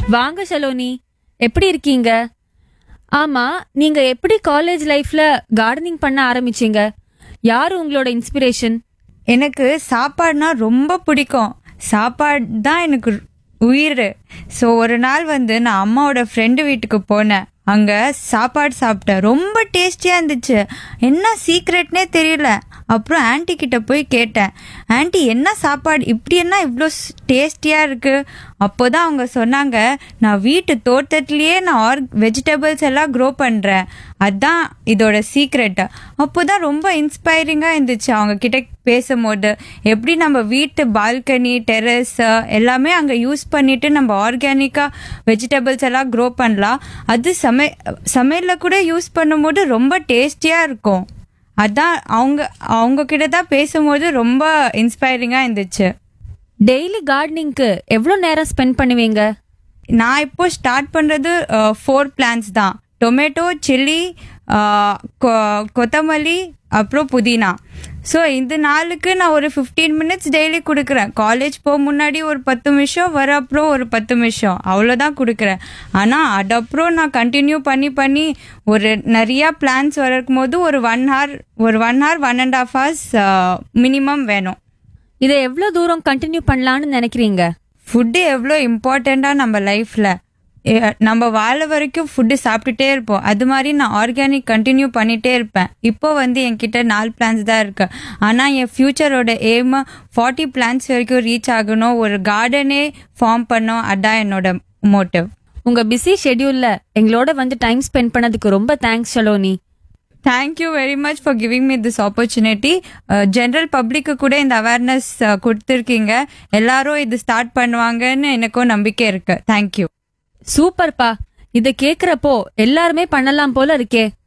வாங்க ஷலோனி எப்படி இருக்கீங்க ஆமா நீங்க எப்படி காலேஜ் லைஃப்ல கார்டனிங் பண்ண ஆரம்பிச்சீங்க யாரு உங்களோட இன்ஸ்பிரேஷன் எனக்கு சாப்பாடுனா ரொம்ப பிடிக்கும் சாப்பாடு தான் எனக்கு உயிர் ஸோ ஒரு நாள் வந்து நான் அம்மாவோட ஃப்ரெண்டு வீட்டுக்கு போனேன் அங்கே சாப்பாடு சாப்பிட்டேன் ரொம்ப டேஸ்டியாக இருந்துச்சு என்ன சீக்ரெட்னே தெரியல அப்புறம் ஆன்ட்டி கிட்ட போய் கேட்டேன் ஆன்ட்டி என்ன சாப்பாடு இப்படி என்ன இவ்வளோ டேஸ்டியாக இருக்குது அப்போ தான் அவங்க சொன்னாங்க நான் வீட்டு தோட்டத்துலேயே நான் ஆர்க் வெஜிடபிள்ஸ் எல்லாம் க்ரோ பண்ணுறேன் அதான் இதோட சீக்ரெட் அப்போ தான் ரொம்ப இன்ஸ்பைரிங்காக இருந்துச்சு அவங்க கிட்ட பேசும்போது எப்படி நம்ம வீட்டு பால்கனி டெரஸ் எல்லாமே அங்கே யூஸ் பண்ணிட்டு நம்ம ஆர்கானிக்காக வெஜிடபிள்ஸ் எல்லாம் க்ரோ பண்ணலாம் அது சமை சமையலில் கூட யூஸ் பண்ணும்போது ரொம்ப டேஸ்டியாக இருக்கும் அதான் அவங்க அவங்க கிட்ட தான் பேசும்போது ரொம்ப இன்ஸ்பைரிங்காக இருந்துச்சு டெய்லி கார்டனிங்க்கு எவ்வளோ நேரம் ஸ்பெண்ட் பண்ணுவீங்க நான் இப்போ ஸ்டார்ட் பண்ணுறது ஃபோர் பிளான்ஸ் தான் டொமேட்டோ சில்லி கொத்தமல்லி அப்புறம் புதினா ஸோ இந்த நாளுக்கு நான் ஒரு ஃபிஃப்டீன் மினிட்ஸ் டெய்லி கொடுக்குறேன் காலேஜ் போக முன்னாடி ஒரு பத்து நிமிஷம் வர அப்புறம் ஒரு பத்து நிமிஷம் அவ்வளோதான் கொடுக்குறேன் ஆனால் அது அப்புறம் நான் கண்டினியூ பண்ணி பண்ணி ஒரு நிறையா பிளான்ஸ் வரக்கும் போது ஒரு ஒன் ஹவர் ஒரு one hour one and half hours minimum வேணும் இதை எவ்வளோ தூரம் கண்டினியூ பண்ணலான்னு நினைக்கிறீங்க ஃபுட்டு எவ்வளோ இம்பார்ட்டண்ட்டாக நம்ம லைஃப்பில் நம்ம வாழ வரைக்கும் ஃபுட்டு சாப்பிட்டுட்டே இருப்போம் அது மாதிரி நான் ஆர்கானிக் கண்டினியூ பண்ணிகிட்டே இருப்பேன் இப்போ வந்து என்கிட்ட நாலு பிளான்ஸ் தான் இருக்கு ஆனால் என் ஃப்யூச்சரோட எய்ம் ஃபார்ட்டி பிளான்ஸ் வரைக்கும் ரீச் ஆகணும் ஒரு கார்டனே ஃபார்ம் பண்ணோம் அதான் என்னோட மோட்டிவ் உங்க பிஸி ஷெட்யூல்ல எங்களோட வந்து டைம் ஸ்பெண்ட் பண்ணதுக்கு ரொம்ப thanks Shaloni thank you very much for giving me this opportunity general பப்ளிக்கு கூட இந்த அவேர்னஸ் கொடுத்துருக்கீங்க எல்லாரும் இது ஸ்டார்ட் பண்ணுவாங்கன்னு எனக்கும் நம்பிக்கை இருக்கு தேங்க்யூ சூப்பர்ப்பா இத கேக்குறப்போ எல்லாருமே பண்ணலாம் போல இருக்கே